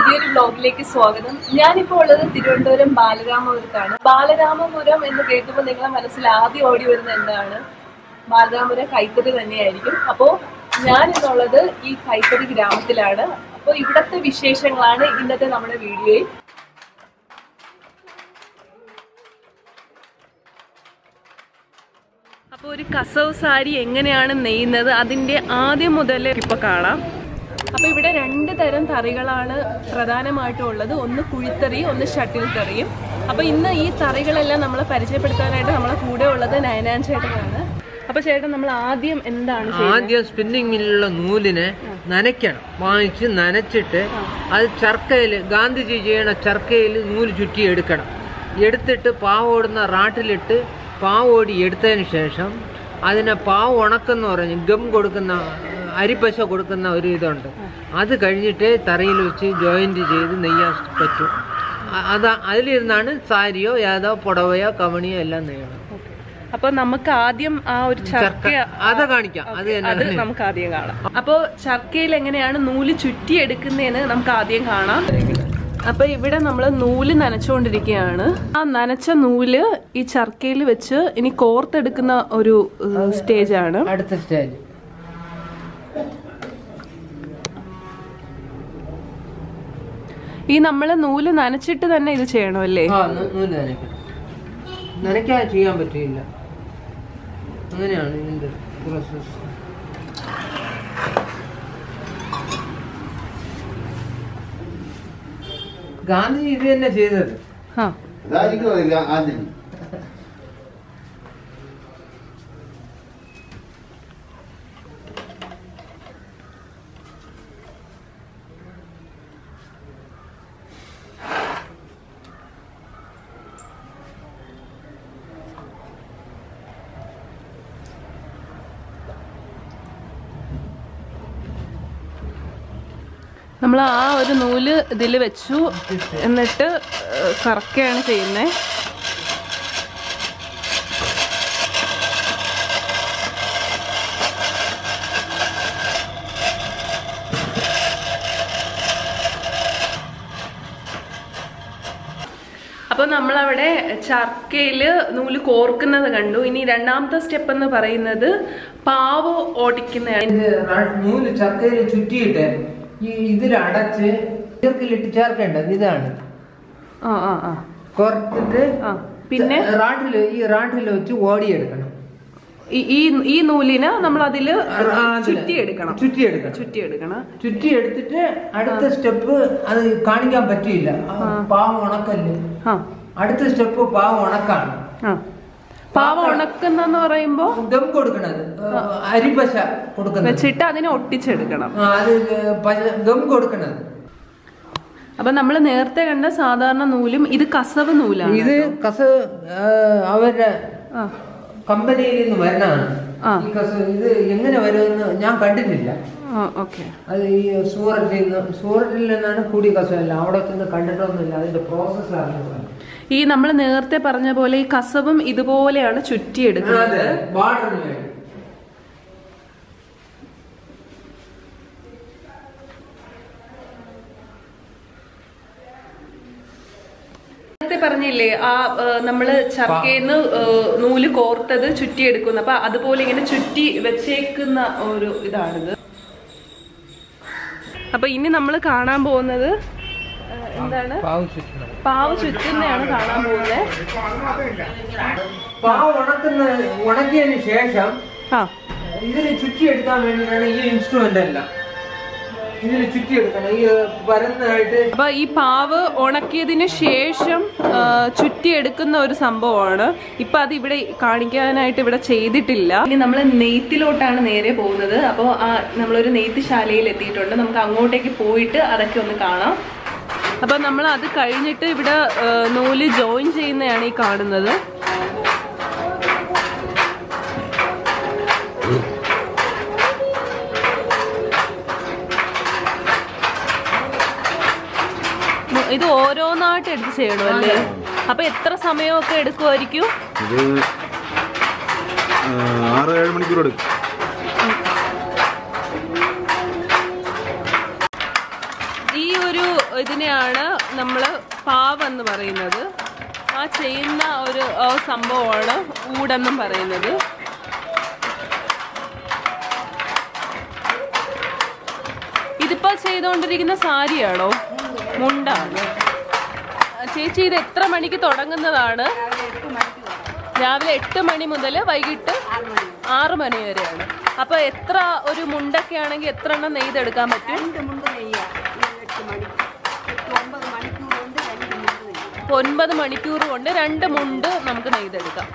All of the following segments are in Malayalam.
പുതിയൊരു ബ്ലോഗിലേക്ക് സ്വാഗതം ഞാനിപ്പോ ഉള്ളത് തിരുവനന്തപുരം ബാലരാമപുരത്താണ് ബാലരാമപുരം എന്ന് കേൾക്കുമ്പോൾ നിങ്ങളെ മനസ്സിൽ ആദ്യം ഓടി വരുന്ന എന്താണ് ബാലരാമപുരം കൈത്തറി തന്നെയായിരിക്കും അപ്പോൾ ഞാൻ ഇന്നുള്ളത് ഈ കൈത്തറി ഗ്രാമത്തിലാണ് അപ്പോൾ ഇവിടുത്തെ വിശേഷങ്ങളാണ് ഇന്നത്തെ നമ്മുടെ വീഡിയോയിൽ അപ്പോൾ ഒരു കസവ് സാരി എങ്ങനെയാണ് നെയ്യുന്നത് അതിൻ്റെ ആദ്യം മുതൽ ഇപ്പോൾ കാണാം അപ്പോൾ ഇവിടെ രണ്ട് തരം തറികളാണ് പ്രധാനമായിട്ടും ഉള്ളത് ഒന്ന് കുഴിത്തറി ഒന്ന് ഷട്ടിൽ തറിയും അപ്പോൾ ഇന്ന് ഈ തറികളെല്ലാം നമ്മളെ പരിചയപ്പെടുത്താനായിട്ട് നമ്മളെ കൂടെ ഉള്ളത് നയനാൻ ചേട്ടനാണ് അപ്പോൾ ചേട്ടൻ നമ്മൾ ആദ്യം എന്താണ് ചെയ്യുന്നത്? ആദ്യം സ്പിന്നിങ് മില്ലിലുള്ള നൂലിനെ നനയ്ക്കണം വാങ്ങിച്ച് നനച്ചിട്ട് അത് ചർക്കയിൽ ഗാന്ധിജി ചെയ്യണ ചർക്കയിൽ നൂല് ചുറ്റി എടുക്കണം എടുത്തിട്ട് പാവോടുന്ന റാട്ടിലിട്ട് പാവോടി എടുത്തതിന് ശേഷം അതിനെ പാവ് ഉണക്കെന്ന് പറഞ്ഞ് ഗം കൊടുക്കുന്ന അരിപ്പശ കൊടുക്കുന്ന ഒരു ഇതുണ്ട് അത് കഴിഞ്ഞിട്ട് തറയിൽ വെച്ച് ജോയിന്റ് ചെയ്ത് നെയ്യാൻ പറ്റും അ- അതാ അതിലിരുന്നാണ് സാരിയോ ഏതോ പുടവയോ കവണിയോ എല്ലാം നെയ്യണം അപ്പോൾ നമുക്ക് ആദ്യം ആ ഒരു ചർക്ക അത് കാണിക്കാം അത് അത് തന്നെ നമുക്ക് ആദ്യം കാണാം അപ്പോൾ ചർക്കയിൽ എങ്ങനെയാണ് നൂല് ചുറ്റി എടുക്കുന്നതെന്ന് നമുക്ക് ആദ്യം കാണാം അപ്പൊ ഇവിടെ നമ്മൾ നൂല് നനച്ചുകൊണ്ടിരിക്കുകയാണ് ആ നനച്ച നൂല് ഈ ചർക്കയിൽ വെച്ച് ഇനി കോർത്തെടുക്കുന്ന ഒരു സ്റ്റേജ് ആണ് അടുത്ത സ്റ്റേജ് ഈ നമ്മൾ നൂല് നനച്ചിട്ട് തന്നെ ഇത് ചെയ്യണമല്ലേ ആ നൂ- നൂല് നനയ്ക്കണം നനയ്ക്കാതെ ചെയ്യാൻ പറ്റില്ല അങ്ങനെയാണ് ഇതിന്റെ പ്രോസസ് ഗാന്ധി ഇത് തന്നെ ചെയ്തത് ആ അതായിരിക്കും ആദ്യം നമ്മൾ ആ ഒരു നൂല് ഇതിൽ വെച്ചു എന്നിട്ട് ഏഹ്, കറക്കുകയാണ് ചെയ്യുന്നത് അപ്പൊ നമ്മളവിടെ ചർക്കയില് നൂല് കോർക്കുന്നത് കണ്ടു ഇനി രണ്ടാമത്തെ സ്റ്റെപ്പ് എന്ന് പറയുന്നത് പാവ് ഓടിക്കുന്നതാണ് ഇത് ര- നൂല് ചക്കയിൽ ചുറ്റിയിട്ട് ഈ ഇതിലടച്ച് ചേർക്കിലിട്ട് ചേർക്കേണ്ടത് ഇതാണ് ആ ആ ആ കുറച്ചിട്ട് ആ പിന്നെ റാട്ടില് ഈ റാട്ടിൽ വെച്ച് ഓടിയെടുക്കണം ഈ ഈ- ഈ നൂലിന് നമ്മൾ അതില് ആ, അതില് ചുറ്റിയെടുക്കണം ചുറ്റിയെടുക്കണം ചുറ്റിയെടുക്കണം ചുറ്റി എടുത്തിട്ട് അടുത്ത സ്റ്റെപ്പ് അത് കാണിക്കാൻ പറ്റിയില്ല ആ, പാവം ഉണക്കല്ലേ ആ അടുത്ത സ്റ്റെപ്പ് പാവം ഉണക്കാണ് ആ പാവ ഉണക്കുന്നെന്ന് പറയുമ്പോ ദം കൊടുക്കണത് അരിപ്പശ കൊടുക്കുന്നത് വെച്ചിട്ട് അതിനെ ഒട്ടിച്ചെടുക്കണം ആ, അത് പശ- ദം കൊടുക്കണത് അപ്പൊ നമ്മൾ നേരത്തെ കണ്ട സാധാരണ നൂലും ഇത് കസവ് നൂലാണ് ഇത് കസ ആ, അവരുടെ ആ കമ്പനിയിൽ നിന്ന് വരുന്നതാണ് ആ. ഈ കസ ഇത് എങ്ങനെ വരുമെന്ന് ഞാൻ കണ്ടിട്ടില്ല ആ ഓക്കെ അത് ഈ സൂററ്റിൽ നിന്ന് സൂററ്റിൽ നിന്നാണ് കൂടി കസവല്ല അവിടെ ചെന്ന് കണ്ടിട്ടൊന്നുമില്ല അതിന്റെ പ്രോസസ്സ് അറിഞ്ഞു ഈ നമ്മൾ നേരത്തെ പറഞ്ഞ പോലെ ഈ കസവും ഇതുപോലെയാണ് ചുറ്റിയെടുക്കുന്നത് അതെ ബാർഡറിന് വേണ്ടി നേരത്തെ പറഞ്ഞില്ലേ ആ ഏഹ്, നമ്മള് ചർക്കയിന്ന് ഏഹ്, നൂല് കോർത്തത് ചുറ്റിയെടുക്കുന്നു അപ്പൊ അതുപോലെ ഇങ്ങനെ ചുറ്റി വെച്ചേക്കുന്ന ഒരു ഇതാണിത് അപ്പൊ ഇനി നമ്മൾ കാണാൻ പോകുന്നത് ഏഹ്, എന്താണ് പാവ് ചുറ്റണം പാവ് ചുറ്റുന്നതാണ് കാണാൻ പോകുന്നത് പാവ് ഉണക്കുന്ന ഉണക്കിയതിന് ശേഷം ആ ഇതിന് ചുറ്റിയെടുക്കാൻ വേണ്ടിയിട്ടാണ് ഈ ഇൻസ്ട്രുമെന്റ് എല്ലാം ഇതിന് ചുറ്റിയെടുക്കണം ഈ പരന്നായിട്ട് അപ്പൊ ഈ പാവ് ഉണക്കിയതിന് ശേഷം ആ, ചുറ്റിയെടുക്കുന്ന ഒരു സംഭവമാണ് ഇപ്പൊ അത് ഇവിടെ കാണിക്കാനായിട്ട് ഇവിടെ ചെയ്തിട്ടില്ല ഇനി നമ്മൾ നെയ്ത്തിലോട്ടാണ് നേരെ പോകുന്നത് അപ്പോൾ നമ്മളൊരു നെയ്ത്ത് ശാലയിൽ എത്തിയിട്ടുണ്ട് നമുക്ക് അങ്ങോട്ടേക്ക് പോയിട്ട് അതൊക്കെ ഒന്ന് കാണാം അപ്പൊ നമ്മൾ അത് കഴിഞ്ഞിട്ട് ഇവിടെ ആ, നൂല് ജോയിൻ ചെയ്യുന്നതാണ് ഈ കാണുന്നത് ഇത് ഓരോന്നായിട്ട് എടുത്ത് ചെയ്യണം അല്ലേ അപ്പൊ എത്ര സമയമൊക്കെ എടുക്കുമായിരിക്കും ഇത് ആ, ആറ് ഏഴ് മണിക്കൂർ എടുക്കും ഈ ഒരു ഇതിനെയാണ് നമ്മൾ പാവ് എന്ന് പറയുന്നത് ആ ചെയ്യുന്ന ഒരു ആ സംഭവമാണ് ഊടെന്നും പറയുന്നത് ഇതിപ്പോ ചെയ്തുകൊണ്ടിരിക്കുന്ന സാരിയാണോ മുണ്ടാണ് ആ, ചേച്ചി ഇത് എത്ര മണിക്ക് തുടങ്ങുന്നതാണ് രാവിലെ എട്ട് മണി മുതൽ വൈകിട്ട് ആറ് മണി വരെയാണ് അപ്പൊ എത്ര ഒരു മുണ്ടൊക്കെ ആണെങ്കിൽ എത്ര എണ്ണം നെയ്തെടുക്കാൻ പറ്റും രണ്ട് മുണ്ട് നെയ്യാ ഈ എട്ട് മണി എട്ട് ഒമ്പത് മണിക്കൂർ കൊണ്ട് രണ്ട് മുണ്ട് നെയ്യാം അപ്പൊ ഒൻപത് മണിക്കൂർ കൊണ്ട് രണ്ട് മുണ്ട് നമുക്ക് നെയ്തെടുക്കാം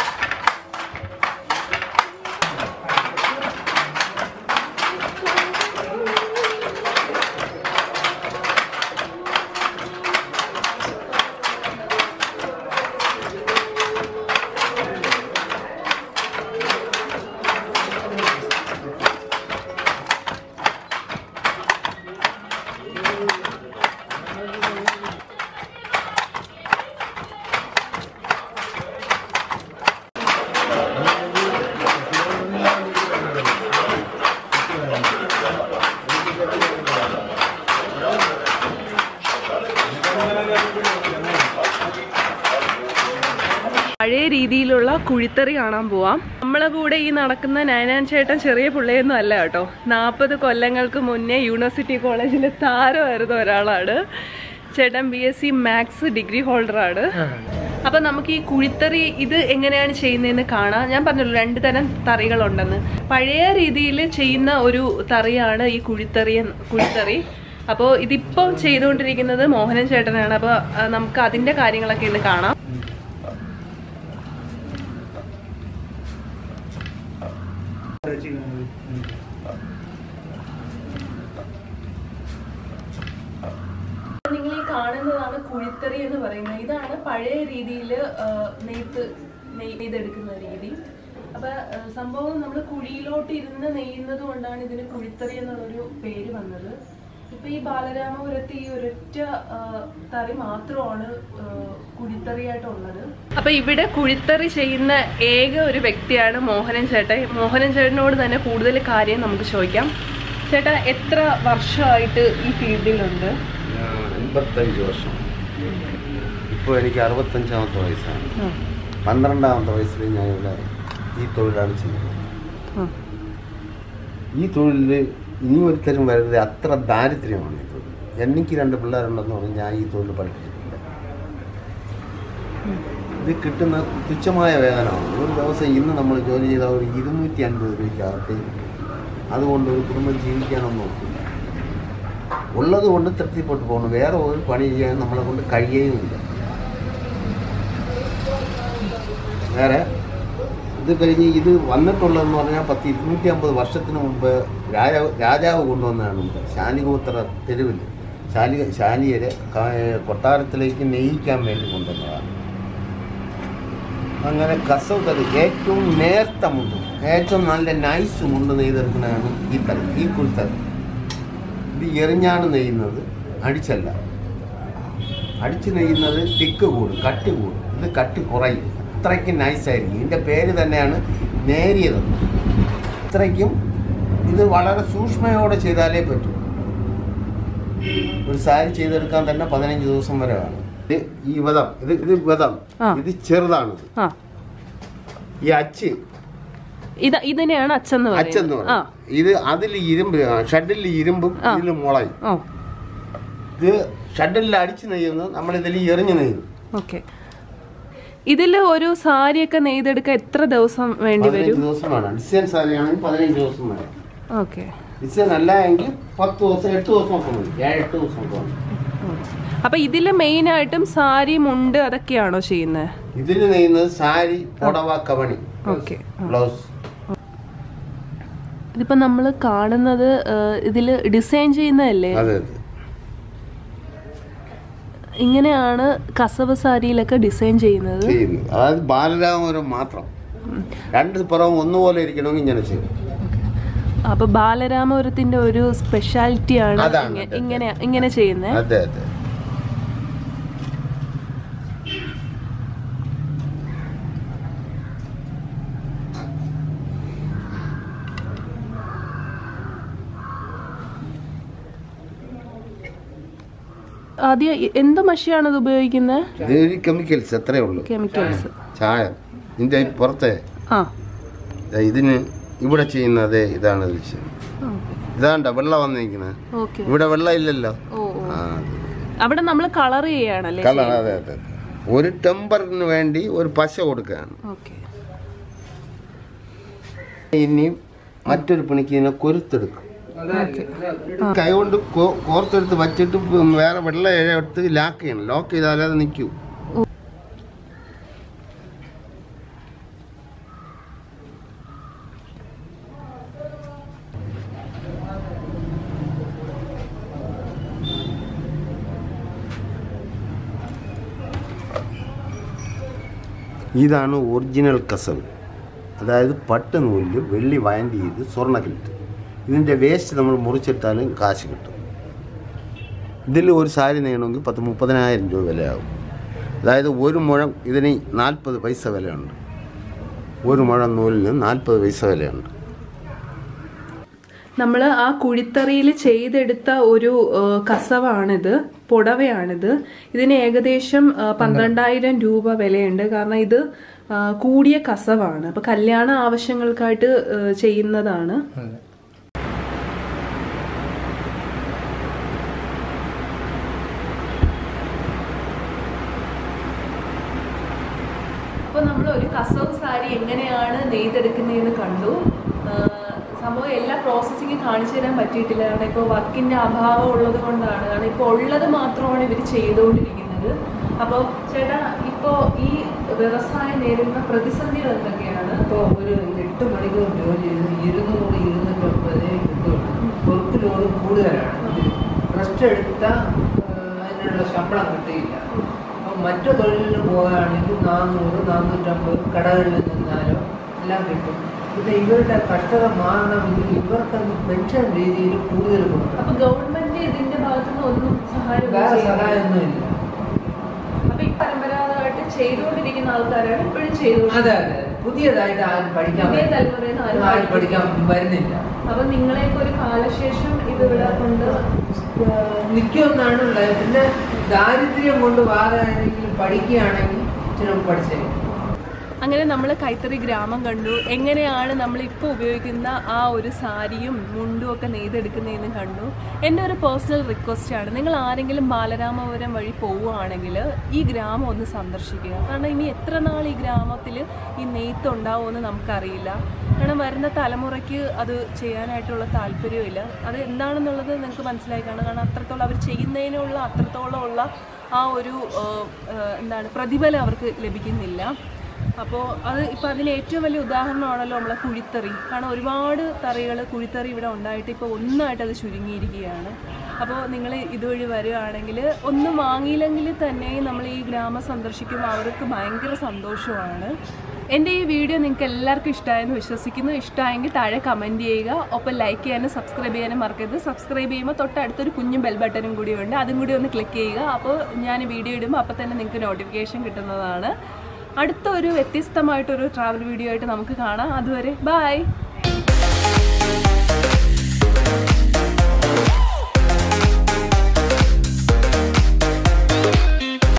പഴയ രീതിയിലുള്ള കുഴിത്തറി കാണാൻ പോവാം നമ്മളെ കൂടെ ഈ നടക്കുന്ന നയനാൻ ചേട്ടൻ ചെറിയ പിള്ളയൊന്നും അല്ല കേട്ടോ നാൽപ്പത് കൊല്ലങ്ങൾക്ക് മുന്നേ യൂണിവേഴ്സിറ്റി കോളേജിലെ താരമായിരുന്ന ഒരാളാണ് ചേട്ടൻ B S C maths degree ഹോൾഡറാണ് അപ്പൊ നമുക്ക് ഈ കുഴിത്തറി ഇത് എങ്ങനെയാണ് ചെയ്യുന്നതെന്ന് കാണാം ഞാൻ പറഞ്ഞല്ലോ രണ്ട് തരം തറികളുണ്ടെന്ന് പഴയ രീതിയിൽ ചെയ്യുന്ന ഒരു തറിയാണ് ഈ കുഴിത്തറി എന്ന്- കുഴിത്തറി അപ്പോൾ ഇതിപ്പം ചെയ്തുകൊണ്ടിരിക്കുന്നത് മോഹനൻ ചേട്ടനാണ് അപ്പോൾ നമുക്ക് അതിന്റെ കാര്യങ്ങളൊക്കെ ഇന്ന് കാണാം നിങ്ങൾ ഈ കാണുന്നതാണ് കുഴിത്തറി എന്ന് പറയുന്നത് ഇതാണ് പഴയ രീതിയിൽ നെയ്ത്ത് നെയ്- നെയ്തെടുക്കുന്ന രീതി അപ്പൊ ആ, സംഭവം നമ്മൾ കുഴിയിലോട്ട് ഇരുന്ന് നെയ്യുന്നത് കൊണ്ടാണ് ഇതിന് കുഴിത്തറി എന്നുള്ളൊരു പേര് വന്നത് ഇപ്പൊ ഈ ബാലരാമപുരത്ത് ഈ ഒരൊറ്റ ആ, തറി മാത്രമാണ് ആ, കുഴിത്തറിയായിട്ടുള്ളത് അപ്പൊ ഇവിടെ കുഴിത്തറി ചെയ്യുന്ന ഏക ഒരു വ്യക്തിയാണ് മോഹനൻ ചേട്ടൻ മോഹനൻ ചേട്ടനോട് തന്നെ കൂടുതൽ കാര്യം നമുക്ക് ചോദിക്കാം ചേട്ടാ എത്ര വർഷമായിട്ട് ഈ ഫീൽഡിലുണ്ട് അൻപത്തഞ്ച് വർഷം ഇപ്പോൾ എനിക്ക് അറുപത്തഞ്ചാമത്തെ വയസ്സാണ് പന്ത്രണ്ടാമത്തെ വയസ്സിൽ ഞാൻ ഇവിടെ ഈ തൊഴിലാണ് ചെയ്യുന്നത് ഈ തൊഴിലിൽ ഇനി ഒരുത്തരും വരുന്നത് അത്ര ദാരിദ്ര്യമാണ് ഈ തൊഴിൽ എനിക്ക് രണ്ട് പിള്ളേരുണ്ടെന്ന് പറഞ്ഞ് ഞാൻ ഈ തൊഴിൽ പഠിപ്പിച്ചിട്ടുണ്ട് ഇത് കിട്ടുന്ന തുച്ഛമായ വേതനമാണ് ഒരു ദിവസം ഇന്ന് നമ്മൾ ജോലി ചെയ്താൽ ഒരു ഇരുന്നൂറ്റി അൻപത് രൂപയ്ക്കകത്ത് അതുകൊണ്ട് ഒരു കുടുംബം ജീവിക്കാനൊന്നും നോക്കില്ല ഉള്ളത് കൊണ്ട് തൃപ്തിപ്പെട്ടു പോകുന്നു വേറെ ഒരു പണി ചെയ്യാൻ നമ്മളെ കൊണ്ട് കഴിയുകയുമില്ല വേറെ ഇത് കഴിഞ്ഞ് ഇത് വന്നിട്ടുള്ളതെന്ന് പറഞ്ഞാൽ പത്ത് ഇരുന്നൂറ്റി അമ്പത് വർഷത്തിന് മുമ്പ് രാജാവ് രാജാവ് കൊണ്ടുവന്നതാണ് മുമ്പ് ശാലിഗോത്ര തെരുവിൽ ശാലി ശാലിയരെ ക- കൊട്ടാരത്തിലേക്ക് നെയ്യിക്കാൻ വേണ്ടി കൊണ്ടുവന്നതാണ് അങ്ങനെ കസവ് തറി ഏറ്റവും നേർത്ത മുണ്ടും ഏറ്റവും നല്ല നൈസ് മുണ്ട് നെയ്തെടുക്കുന്നതാണ് ഈ തറി ഈ കുൽത്തറി ഇത് എറിഞ്ഞാണ് നെയ്യുന്നത് അടിച്ചല്ല അടിച്ച് നെയ്യുന്നത് തിക്ക് കൂടും കട്ടി കൂടും ഇത് കട്ടി കുറയും അത്രയ്ക്കും നൈസായിരിക്കും ഇതിൻ്റെ പേര് തന്നെയാണ് നേരിയതെന്ന് അത്രയ്ക്കും ഇത് വളരെ സൂക്ഷ്മയോടെ ചെയ്താലേ പറ്റൂ ഒരു സാരി ചെയ്തെടുക്കാൻ തന്നെ പതിനഞ്ച് ദിവസം വരെ വേണം ഇത് ഈ വതം ഇത് ഇത് വതം ആ. ഇത് ചെറുതാണിത് ആ ഈ അച്ച് ഇത് ഇതിനെയാണ് അച്ഛന്ന് അച്ചെന്ന് പറയുന്നത് ആ പറയും ഇത് അതിൽ ഇരുമ്പ് ഷഡിൽ ഇരുമ്പും ആ. ഇതിൽ മുളയും ഓ ഇത് ഷഡിൽ അടിച്ച് നെയ്യുന്നു നമ്മൾ ഇതിൽ എറിഞ്ഞ് നെയ്യുന്നു ഓക്കെ ഇതിൽ ഒരു സാരിയൊക്കെ നെയ്തെടുക്കാൻ എത്ര ദിവസം വേണ്ടി പതിനഞ്ച് വരും ദിവസം വേണം ഡിസൈൻ സാരിയാണെങ്കിൽ പതിനഞ്ച് ദിവസം വേണം ഓക്കെ ഡിസൈൻ അല്ല എങ്കിൽ പത്ത് ദിവസം എട്ട് ദിവസം ഒക്കെ മതി ഏഴ് എട്ട് ദിവസം ഒക്കെ വേണം അപ്പൊ ഇതിൽ മെയിൻ ആയിട്ടും സാരി മുണ്ട് അതൊക്കെയാണോ ചെയ്യുന്നത് ഇതിൽ നെയ്യുന്നത് സാരി പുടവ കവണി ഓക്കെ ബ്ലൗസ് ഇതിപ്പോ നമ്മൾ കാണുന്നത് ഇതിൽ ഡിസൈൻ ചെയ്യുന്നതല്ലേ അതെ അതെ ഇങ്ങനെയാണ് കസവ് സാരിയിലൊക്കെ ഡിസൈൻ ചെയ്യുന്നത് ചെയ്യുന്നത് അതായത് ബാലരാമപുരം മാത്രം രണ്ട് പുറവും ഒന്നുപോലെ ഇരിക്കണമെങ്കിൽ ഇങ്ങനെ ചെയ്യും അപ്പൊ ബാലരാമപുരത്തിന്റെ ഒരു സ്പെഷ്യാലിറ്റിയാണ് അതാണ്, ഇങ്ങ- അതെ. ഇങ്ങനെ ഇങ്ങനെ ചെയ്യുന്നത് അതെ അതെ ആദ്യം എ- എന്ത് മഷിയാണ് ഇത് ഉപയോഗിക്കുന്നത് ഇത് ഒരു കെമിക്കൽസ് അത്രേ ഉള്ളൂ കെമിക്കൽസ് ചായം ഇതിൻ്റെ പുറത്തെ ആ ദാ ഇതിന് ഇവിടെ ചെയ്യുന്നത് ഇതാണ് ഇത് ചെയ്യുന്നത്. ഇതാണ്ട വെള്ളം വന്നിരിക്കുന്നത് ഓക്കെ ഇവിടെ വെള്ളം ഇല്ലല്ലോ ഓ ഓ. ആ അവിടെ നമ്മൾ കളർ ചെയ്യാണല്ലേ കളർ അതെ അതെ അതെ. ഒരു ടെമ്പറിന് വേണ്ടി ഒരു പശ കൊടുക്കുകയാണ് ഓക്കെ ഇനിയും മറ്റൊരു പണിക്ക് ഇതിനെ കൊരുത്തെടുക്കും കൈ കൊണ്ട് കോ- കോർത്തെടുത്ത് വച്ചിട്ട് വേറെ വെള്ളം എടുത്ത് ലാക്ക് ചെയ്യണം ലോക്ക് ചെയ്താലേ അത് നിൽക്കൂ ഇതാണ് ഒറിജിനൽ കസവ് അതായത് പട്ട് നൂലിൽ വെള്ളി വയൻഡ് ചെയ്ത് സ്വർണ്ണക്കിലിട്ട് ഇതിൻ്റെ വേസ്റ്റ് നമ്മൾ മുറിച്ചിട്ടാലും കാശ് കിട്ടും ഇതിൽ ഒരു സാരി നെയ്യണമെങ്കിൽ പത്ത് മുപ്പതിനായിരം രൂപ വിലയാകും അതായത് ഒരു മുഴം ഇതിന് നാൽപ്പത് പൈസ വിലയുണ്ട് ഒരു മുഴം നൂലിന് നാൽപ്പത് പൈസ വിലയുണ്ട് നമ്മൾ ആ കുഴിത്തറിയിൽ ചെയ്തെടുത്ത ഒരു ആ, കസവാണിത് പുടവയാണിത് ഇതിന് ഏകദേശം ആ, പന്ത്രണ്ടായിരം രൂപ വിലയുണ്ട് കാരണം ഇത് ആ, കൂടിയ കസവാണ് അപ്പൊ കല്യാണ ആവശ്യങ്ങൾക്കായിട്ട് ആ, ചെയ്യുന്നതാണ് അപ്പോൾ നമ്മൾ ഒരു കസവ് സാരി എങ്ങനെയാണ് നെയ്തെടുക്കുന്നതെന്ന് കണ്ടു ആ, സംഭവം എല്ലാ പ്രോസസ്സിങ് കാണിച്ചു തരാൻ പറ്റിയിട്ടില്ല കാരണം ഇപ്പോൾ വർക്കിൻ്റെ അഭാവം ഉള്ളത് കൊണ്ടാണ് കാരണം ഇപ്പോൾ ഉള്ളത് മാത്രമാണ് ഇവർ ചെയ്തുകൊണ്ടിരിക്കുന്നത് അപ്പോൾ ചേട്ടാ ഇപ്പോൾ ഈ വ്യവസായം നേരിടുന്ന പ്രതിസന്ധികൾ എന്തൊക്കെയാണ് ഇപ്പോൾ ഒരു എട്ട് മണിക്കൂർ ജോലി ചെയ്ത് ഇരുന്നൂറ് ഇരുന്നൂറ്റമ്പതേ കിട്ടുള്ളൂ വർക്ക് ലോഡ് കൂടുതലാണ് റെസ്റ്റ് എടുത്താൽ അതിനുള്ള ശമ്പളം കിട്ടിയില്ല അപ്പം മറ്റു തൊഴിലിന് പോകുകയാണെങ്കിൽ നാനൂറ് നാനൂറ്റമ്പത് കടകളിൽ നിന്നാലോ എല്ലാം കിട്ടും പിന്നെ ഇവരുടെ കഷ്ടത മാറണമെങ്കിൽ ഇവർക്കൊന്ന് പെൻഷൻ രീതിയിൽ കൂടുതൽ കൊടുക്കണം അപ്പോൾ ഗവൺമെന്റ് ഇതിന്റെ ഭാഗത്തുനിന്ന് ഒന്നും സഹായം വേറെ സഹായമൊന്നുമില്ല അപ്പോൾ ഈ പരമ്പരാഗതമായിട്ട് ചെയ്തുകൊണ്ടിരിക്കുന്ന ആൾക്കാരാണ് ഇപ്പോഴും ചെയ്തുകൊണ്ട് അതെ അതെ പുതിയതായിട്ട് ആരും പഠിക്കാൻ പുതിയ വരുന്നില്ല. തലമുറയിൽ നിന്ന് ആരും ആരും പഠിക്കാൻ വരുന്നില്ല അപ്പൊ നിങ്ങളെയൊക്കെ ഒരു കാലശേഷം ഇത് ഇവിടെ കൊണ്ട് നിൽക്കുമെന്നാണ് ഉള്ളത് പിന്നെ ദാരിദ്ര്യം കൊണ്ട് വേറെ ആരെങ്കിലും പഠിക്കുകയാണെങ്കിൽ ഇച്ചിരി പഠിച്ചേക്കും അങ്ങനെ നമ്മൾ കൈത്തറി ഗ്രാമം കണ്ടു എങ്ങനെയാണ് നമ്മൾ ഇപ്പോൾ ഉപയോഗിക്കുന്ന ആ ഒരു സാരിയും മുണ്ടും ഒക്കെ നെയ്തെടുക്കുന്നതെന്ന് കണ്ടു എൻ്റെ ഒരു പേഴ്സണൽ റിക്വസ്റ്റ് ആണ് നിങ്ങൾ ആരെങ്കിലും ബാലരാമപുരം വഴി പോവുകയാണെങ്കിൽ ഈ ഗ്രാമം ഒന്ന് സന്ദർശിക്കുക കാരണം ഇനി എത്ര നാൾ ഈ ഗ്രാമത്തിൽ ഈ നെയ്ത്ത് ഉണ്ടാവുമെന്ന് നമുക്കറിയില്ല കാരണം വരുന്ന തലമുറയ്ക്ക് അത് ചെയ്യാനായിട്ടുള്ള താല്പര്യമില്ല അത് എന്താണെന്നുള്ളത് നിങ്ങൾക്ക് മനസ്സിലായി കാണും കാരണം അത്രത്തോളം അവർ ചെയ്യുന്നതിനുള്ള അത്രത്തോളം ഉള്ള ആ ഒരു ആ, ആ, എന്താണ് പ്രതിഫലം അവർക്ക് ലഭിക്കുന്നില്ല അപ്പോൾ അത് ഇപ്പോൾ അതിന് ഏറ്റവും വലിയ ഉദാഹരണമാണല്ലോ നമ്മളെ കുഴിത്തറി കാരണം ഒരുപാട് തറികൾ കുഴിത്തറി ഇവിടെ ഉണ്ടായിട്ട് ഇപ്പോൾ ഒന്നായിട്ട് അത് ചുരുങ്ങിയിരിക്കുകയാണ് അപ്പോൾ നിങ്ങൾ ഇതുവഴി വരികയാണെങ്കിൽ ഒന്നും വാങ്ങിയില്ലെങ്കിൽ തന്നെ നമ്മൾ ഈ ഗ്രാമം സന്ദർശിക്കുമ്പോൾ അവർക്ക് ഭയങ്കര സന്തോഷമാണ് എൻ്റെ ഈ വീഡിയോ നിങ്ങൾക്ക് എല്ലാവർക്കും ഇഷ്ടമായെന്ന് വിശ്വസിക്കുന്നു ഇഷ്ടമായെങ്കിൽ താഴെ കമൻറ്റ് ചെയ്യുക ഒപ്പം ലൈക്ക് ചെയ്യാനും സബ്സ്ക്രൈബ് ചെയ്യാനും മറക്കരുത് സബ്സ്ക്രൈബ് ചെയ്യുമ്പോൾ തൊട്ടടുത്തൊരു കുഞ്ഞു ബെൽ ബട്ടനും കൂടി ഉണ്ട് അതും കൂടി ഒന്ന് ക്ലിക്ക് ചെയ്യുക അപ്പോൾ ഞാൻ വീഡിയോ ഇടുമ്പോൾ അപ്പോൾ തന്നെ നിങ്ങൾക്ക് നോട്ടിഫിക്കേഷൻ കിട്ടുന്നതാണ് അടുത്ത ഒരു വ്യത്യസ്തമായിട്ടൊരു ട്രാവൽ വീഡിയോ ആയിട്ട് നമുക്ക് കാണാം അതുവരെ ബൈ